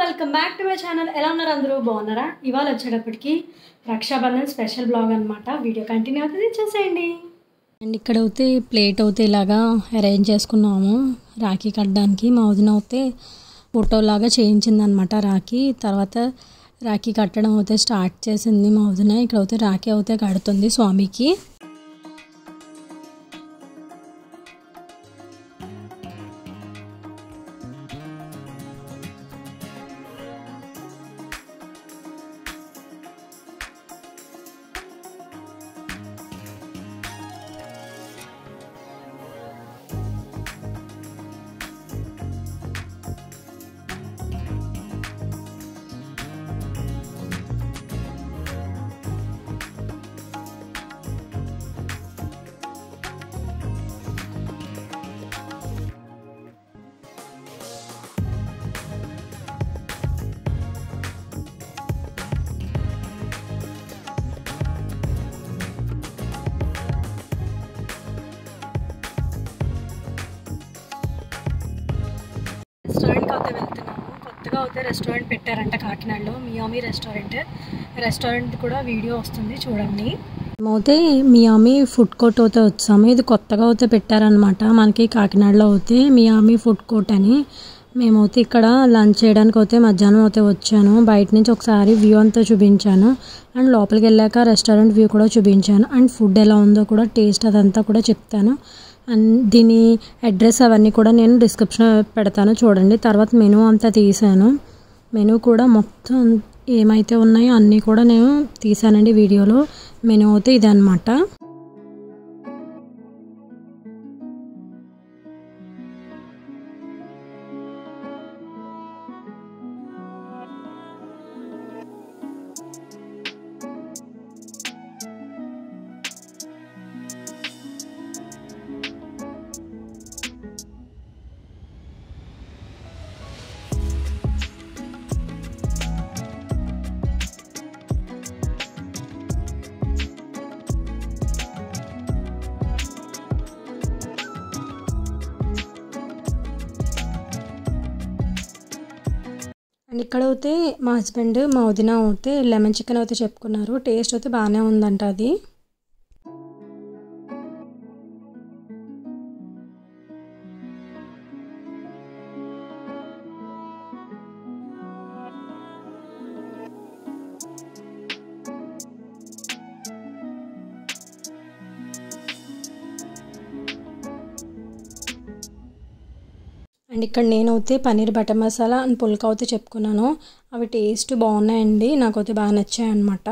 welcome back to my channel ఎలా ఉన్నారు అందరూ బాగున్నారా ఇవాళ వచ్చేటప్పటికి రక్షాబంధన్ స్పెషల్ బ్లాగ్ అనమాట వీడియో కంటిన్యూ అవుతుంది చూసేయండి అండ్ ఇక్కడ అయితే ప్లేట్ అయితే ఇలాగా అరేంజ్ చేసుకున్నాము రాఖీ కట్టడానికి మా వదిన అయితే ఫోటోలాగా చేయించిందనమాట రాఖీ తర్వాత రాఖీ కట్టడం అయితే స్టార్ట్ చేసింది మా వదిన ఇక్కడ అయితే రాఖీ అయితే కడుతుంది స్వామికి రెస్టారెంట్కి అయితే వెళ్తున్నాము కొత్తగా అయితే రెస్టారెంట్ పెట్టారంట కాకినాడలో మియామి రెస్టారెంట్ రెస్టారెంట్ కూడా వీడియో వస్తుంది చూడండి అయితే మియామి ఫుడ్ కోర్ట్ అయితే వచ్చాము ఇది కొత్తగా అయితే పెట్టారనమాట మనకి కాకినాడలో అయితే మియామి ఫుడ్ కోర్ట్ అని మేమైతే ఇక్కడ లంచ్ చేయడానికి అయితే మధ్యాహ్నం అయితే వచ్చాను బయట నుంచి ఒకసారి వ్యూ అంతా చూపించాను అండ్ లోపలికి వెళ్ళాక రెస్టారెంట్ వ్యూ కూడా చూపించాను అండ్ ఫుడ్ ఎలా ఉందో కూడా టేస్ట్ అదంతా కూడా చెప్తాను అండ్ దీని అడ్రస్ అవన్నీ కూడా నేను డిస్క్రిప్షన్ పెడతాను చూడండి తర్వాత మెనూ అంతా తీసాను మెనూ కూడా మొత్తం ఏమైతే ఉన్నాయో అన్నీ కూడా నేను తీసానండి వీడియోలో మెనూ అయితే ఇదనమాట అండ్ ఇక్కడ అయితే మా హస్బెండ్ మా వదిన అయితే లెమన్ చికెన్ అయితే చెప్పుకున్నారు టేస్ట్ అయితే బాగానే ఉందంట అది అండ్ ఇక్కడ నేనైతే పన్నీర్ బటర్ మసాలా అండ్ పుల్కా అయితే చెప్పుకున్నాను అవి టేస్ట్ బాగున్నాయండి నాకైతే బాగా నచ్చాయి అనమాట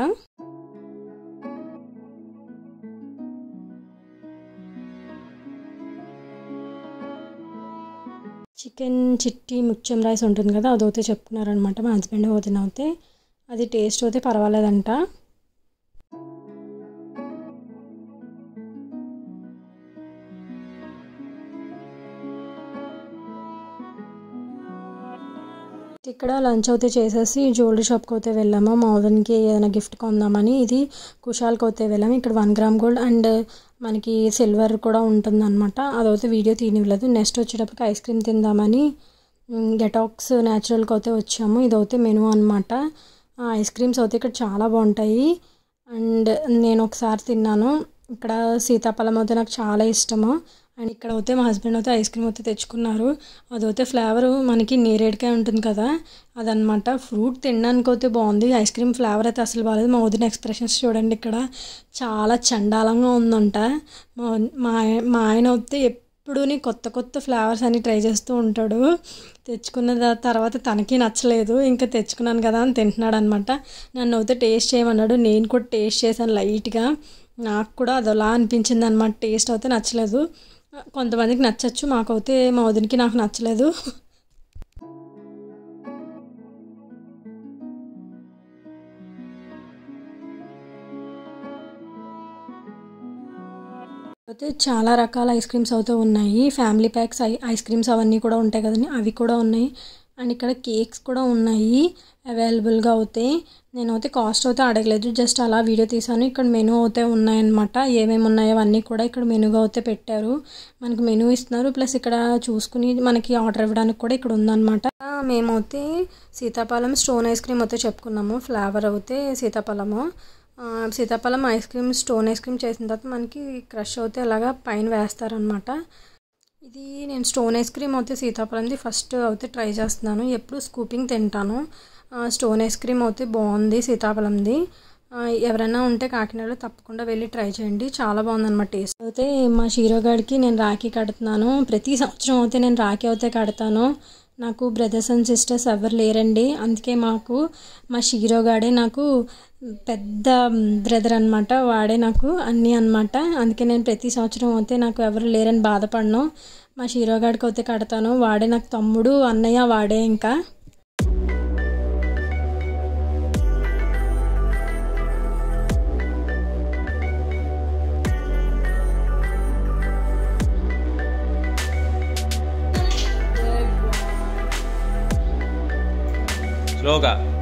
చికెన్ చిట్టి ముచ్చం రైస్ ఉంటుంది కదా అదైతే చెప్పుకున్నారనమాట మా హస్బెండ్ వదిన అయితే అది టేస్ట్ అయితే పర్వాలేదంట ఇక్కడ లంచ్ అయితే చేసేసి జ్యువెలరీ షాప్కి అయితే వెళ్ళాము మా వదినకి ఏదైనా గిఫ్ట్ కొందామని ఇది కుషాల్కి అయితే వెళ్ళాము ఇక్కడ వన్ గ్రామ్ గోల్డ్ అండ్ మనకి సిల్వర్ కూడా ఉంటుందన్నమాట అదైతే వీడియో తీయనివ్వలేదు నెక్స్ట్ వచ్చేటప్పటికి ఐస్ క్రీమ్ తిందామని గెటాక్స్ న్యాచురల్కి అయితే వచ్చాము ఇదైతే మెనూ అనమాట ఐస్ క్రీమ్స్ అయితే ఇక్కడ చాలా బాగుంటాయి అండ్ నేను ఒకసారి తిన్నాను ఇక్కడ సీతాఫలం అయితే నాకు చాలా ఇష్టము అండ్ ఇక్కడ అయితే మా హస్బెండ్ అయితే ఐస్ క్రీమ్ అయితే తెచ్చుకున్నారు అదైతే ఫ్లేవర్ మనకి నేరేడుకాయ ఉంటుంది కదా అదనమాట ఫ్రూట్ తినడానికి అయితే బాగుంది ఐస్ క్రీమ్ ఫ్లేవర్ అయితే అసలు బాగాలేదు మా వదిన ఎక్స్ప్రెషన్స్ చూడండి ఇక్కడ చాలా చండాలంగా ఉందంట మా మా మా ఆయన అయితే ఎప్పుడూని కొత్త కొత్త ఫ్లేవర్స్ అన్ని ట్రై చేస్తూ ఉంటాడు తెచ్చుకున్న తర్వాత తనకి నచ్చలేదు ఇంకా తెచ్చుకున్నాను కదా అని తింటున్నాడు అనమాట నన్ను అయితే టేస్ట్ చేయమన్నాడు నేను కూడా టేస్ట్ చేశాను లైట్గా నాకు కూడా అది అలా అనిపించింది అనమాట టేస్ట్ అయితే నచ్చలేదు కొంతమందికి నచ్చచ్చు మాకైతే మా వదినికి నాకు నచ్చలేదు అయితే చాలా రకాల ఐస్ క్రీమ్స్ అయితే ఉన్నాయి family packs I ice creams అవన్నీ కూడా ఉంటాయి కదండి అవి కూడా ఉన్నాయి అండ్ ఇక్కడ కేక్స్ కూడా ఉన్నాయి అవైలబుల్గా అవుతాయి నేనైతే కాస్ట్ అయితే అడగలేదు జస్ట్ అలా వీడియో తీసాను ఇక్కడ మెనూ అయితే ఉన్నాయన్నమాట ఏమేమి ఉన్నాయో అన్నీ కూడా ఇక్కడ మెనూగా అయితే పెట్టారు మనకి మెనూ ఇస్తున్నారు ప్లస్ ఇక్కడ చూసుకుని మనకి ఆర్డర్ ఇవ్వడానికి కూడా ఇక్కడ ఉందన్నమాట మేమైతే సీతాఫలం స్టోన్ ఐస్ క్రీమ్ అయితే చెప్పుకున్నాము ఫ్లేవర్ అయితే సీతాఫలము ఆ, సీతాఫలం ice cream stone ice cream చేసిన తర్వాత మనకి క్రష్ అయితే అలాగా పైన వేస్తారనమాట ఇది నేను స్టోన్ ఐస్ క్రీమ్ అయితే సీతాఫలంది ఫస్ట్ అయితే ట్రై చేస్తున్నాను ఎప్పుడు స్కూపింగ్ తింటాను ఆ, స్టోన్ ఐస్ క్రీమ్ అయితే బాగుంది సీతాఫలంది ఆ, ఎవరైనా ఉంటే కాకినాడలో తప్పకుండా వెళ్ళి ట్రై చేయండి చాలా బాగుంది అనమాట టేస్ట్ అయితే మా షీరోగాడికి నేను రాఖీ కడుతున్నాను ప్రతి సంవత్సరం అయితే నేను రాఖీ అయితే కడతాను నాకు బ్రదర్స్ అండ్ సిస్టర్స్ ఎవరు లేరండి అందుకే మాకు మా షీరోగాడే నాకు పెద్ద బ్రదర్ అనమాట వాడే నాకు అన్నీ అనమాట అందుకే నేను ప్రతి సంవత్సరం అయితే నాకు ఎవరు లేరని బాధపడను మా షీరోగాడికి అయితే కడతాను వాడే నాకు తమ్ముడు అన్నయ్య వాడే ఇంకా స్లోగా